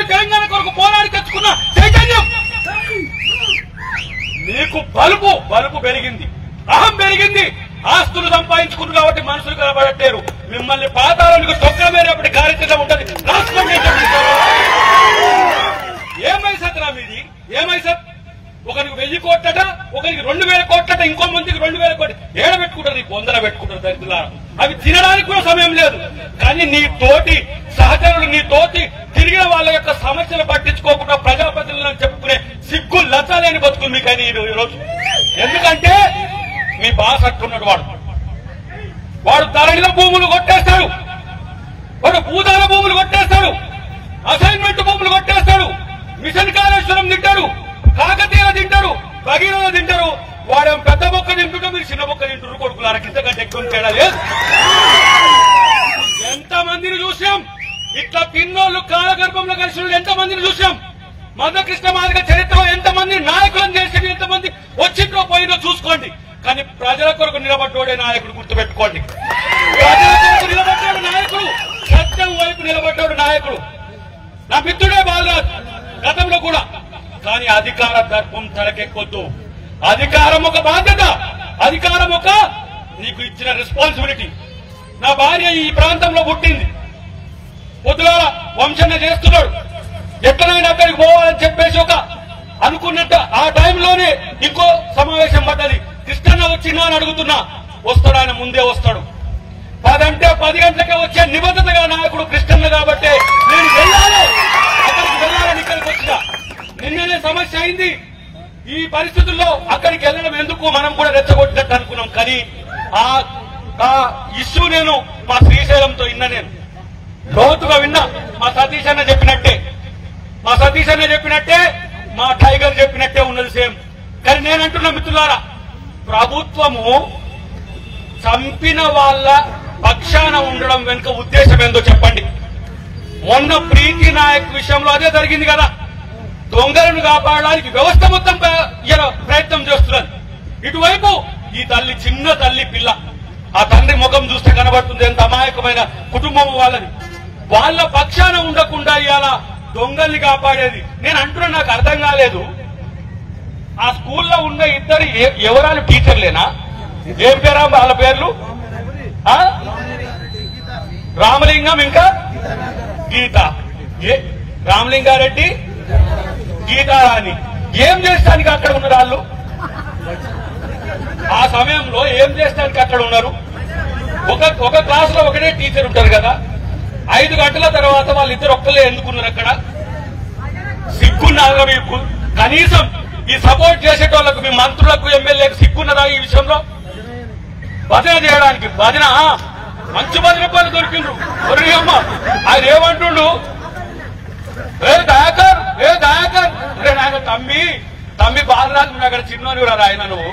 తెలంగాణ కొరకు పోరాడి తెచ్చుకున్న చైతన్యం నీకు బలుపు బలుపు పెరిగింది అహం పెరిగింది ఆస్తులు సంపాదించుకున్నారు కాబట్టి మనుషులు కనబడట్లేరు మిమ్మల్ని పాతాలకు తొక్క మేరేపటి కార్యక్రమం ఉంటది రాసుకోండి అని చెప్పి. ఏమైసత్రా మీది ఏమైసత్ ఒకరికి వెయ్యి కోట్లట ఒకరికి రెండు వేల కోట్లట ఇంకో మందికి రెండు వేల కోట్లు ఏడ పెట్టుకుంటారు ఈ పొందర పెట్టుకుంటారు దరిద్రులారా అవి తినడానికి కూడా సమయం లేదు కానీ నీ తోటి సహచరులు నీ తోటి తిరిగిన వాళ్ళ యొక్క సమస్యలు పట్టించుకోకుండా ప్రజాప్రతినిధులను చెప్పుకునే సిగ్గు లచ్చలేని బతుకులు మీకు అని ఈ రోజు ఎందుకంటే మీ బాస్ అట్టున్నాడు వాడు వాడు ధరణిలో భూములు కొట్టేస్తాడు వాడు భూదాన భూములు కొట్టేస్తాడు అసైన్మెంట్ భూములు కొట్టేస్తాడు మిషన్ కాళేశ్వరం తింటాడు కాకతీయ తింటాడు భగీరథ తింటారు వాడు పెద్ద మొక్క తింటుంటే మీరు చిన్న మొక్క తింటారు కొడుకులారా కిందకంటే ఎక్కువ తేడా లేదు ఎంత మందిని చూసాం ఇట్లా పిన్నోళ్ళు కాలగర్భంలో కలిసి ఉన్న ఎంత మందిని చూసాం మధుకృష్ణ మాదిగ చరిత్రలో ఎంత మంది నాయకులను చేసి ఎంత మంది వచ్చిందో పోయిందో చూసుకోండి కానీ ప్రజల కొరకు నిలబడ్డోడే నాయకుడు గుర్తుపెట్టుకోండి ప్రజల కొరకు నిలబడ్డాడు నాయకుడు సత్యం వైపు నిలబడ్డాడు నాయకుడు నా మిత్రుడే బాలరాజ్ గతంలో కూడా కానీ అధికార దర్పం తలకెక్కొద్దు అధికారం ఒక బాధ్యత అధికారం ఒక నీకు ఇచ్చిన రెస్పాన్సిబిలిటీ నా భార్య ఈ ప్రాంతంలో పుట్టింది పొద్దుగా వంశన్న చేస్తున్నాడు ఎట్లనైనా అక్కడికి పోవాలని చెప్పేసి ఒక అనుకున్నట్టు ఆ టైంలోనే ఇంకో సమావేశం పడ్డది కృష్ణన్న వచ్చినా అని అడుగుతున్నా వస్తాడు ఆయన ముందే వస్తాడు పదంటే పది గంటలకే వచ్చే నిబద్ధతగా నాయకుడు కృష్ణన్న కాబట్టి నేను వెళ్ళాలి అక్కడికి వెళ్ళాలని ఇక్కడికి వచ్చిన నిన్ననే సమస్య అయింది ఈ పరిస్థితుల్లో అక్కడికి వెళ్ళడం ఎందుకు మనం కూడా రెచ్చగొట్టినట్టు అనుకున్నాం కానీ ఆ ఆ ఇష్యూ నేను మా శ్రీశైలంతో విన్నా నేను లోతుగా విన్నా మా సతీష్ అన్న చెప్పినట్టే మా సతీష్ అన్న చెప్పినట్టే మా టైగర్ చెప్పినట్టే ఉన్నది సేమ్ కానీ నేను అంటున్నా మిత్రులారా ప్రభుత్వము చంపిన వాళ్ళ పక్షాన ఉండడం వెనుక ఉద్దేశం ఏందో చెప్పండి మొన్న ప్రీతి నాయక్ విషయంలో అదే జరిగింది కదా దొంగలను కాపాడడానికి వ్యవస్థ మొత్తం ప్ర- ఈయన ప్రయత్నం చేస్తున్నది ఇటువైపు ఈ తల్లి చిన్న తల్లి పిల్ల ఆ తండ్రి ముఖం చూస్తే కనబడుతుంది ఎంత అమాయకమైన కుటుంబం వాళ్ళని వాళ్ళ పక్షాన ఉండకుండా ఇవాళ దొంగల్ని కాపాడేది నేను అంటున్నా నాకు అర్థం కాలేదు ఆ స్కూల్లో ఉన్న ఇద్దరు ఏ- ఎవరాలు టీచర్లేనా ఏం పేరా వాళ్ళ పేర్లు ఆ? రామలింగం ఇంకా గీత ఏ రామలింగారెడ్డి గీతారాణి ఏం చేస్తానికి అక్కడ ఉన్నారు వాళ్ళు ఆ సమయంలో ఏం చేస్తానికి అక్కడ ఉన్నారు ఒక ఒక క్లాస్ లో ఒకటే టీచర్ ఉంటారు కదా ఐదు గంటల తర్వాత వాళ్ళిద్దరు ఒక్కలే ఎందుకున్నారు అక్కడ సిగ్గున్నాగా మీకు కనీసం ఈ సపోర్ట్ చేసేటోళ్లకు మీ మంత్రులకు ఎమ్మెల్యేలకు సిగ్గున్నదా ఈ విషయంలో భజన చేయడానికి భజన ఆ, మంచి భజన పని దొరికిండ్రు ఒరే అమ్మ ఆయన ఏమంటుండు ఏ దయాకర్ ఏ దయాకర్ రే నాయన తమ్మి తమ్మి బాలరాజు నువ్వు అక్కడ చిన్నోని రా ఆయన నువ్వు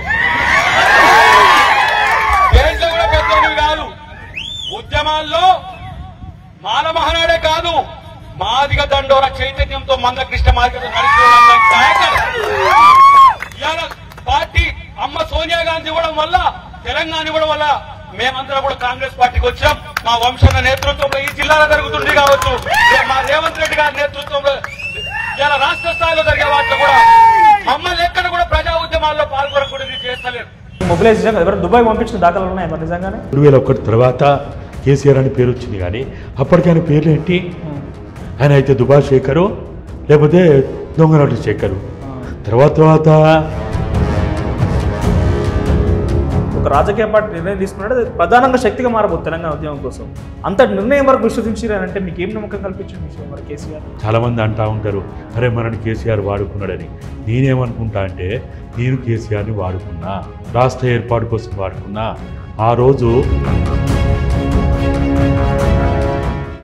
దేంట్లో కూడా పెద్దోనివి కాదు ఉద్యమాల్లో మాల మహానాడే కాదు మాదిగ దండోర చైతన్యంతో మంద కృష్ణ మార్గంలో నడిచిన దయాకర్ ఇవాళ పార్టీ అమ్మ సోనియా గాంధీ ఇవ్వడం వల్ల తెలంగాణ ఇవ్వడం వల్ల మేమందరం కూడా కాంగ్రెస్ పార్టీకి వచ్చాం మా వంశన్న నేతృత్వంలో ఈ జిల్లాలో జరుగుతుంది కావచ్చు రే- మా రేవంత్ రెడ్డి గారి నేతృత్వంలో ఇలా రాష్ట్ర స్థాయిలో జరిగే వాటిలో కూడా మమ్మల్ని ఎక్కడ కూడా ప్రజా ఉద్యమాల్లో పాల్గొనకూడదు ఇది చేస్తలేరు మొబిలైజ్ నిజంగా ఎవరు దుబాయ్ పంపించిన దాఖలు ఉన్నాయి మరి నిజంగానే రెండు వేల ఒకటి తర్వాత కేసీఆర్ అని పేరు వచ్చింది కానీ అప్పటికి ఆయన పేర్లు ఏంటి ఆయన అయితే దుబా శేఖరు లేకపోతే దొంగనాటి శేఖరు తర్వాత తర్వాత ఒక రాజకీయ పార్టీ నిర్ణయం తీసుకున్నాడు అది ప్రధానంగా శక్తిగా మారబోతుంది తెలంగాణ ఉద్యమం కోసం అంతటి నిర్ణయం వరకు విశ్వసించారు అంటే మీకు ఏం నమ్మకం కల్పించింది విషయం మరి కేసీఆర్ చాలామంది అంటా ఉంటారు అరే మనని కేసీఆర్ వాడుకున్నాడని నేనేమనుకుంటా అంటే నేను కేసీఆర్ని వాడుకున్నా రాష్ట్ర ఏర్పాటు కోసం వాడుకున్నా ఆ రోజు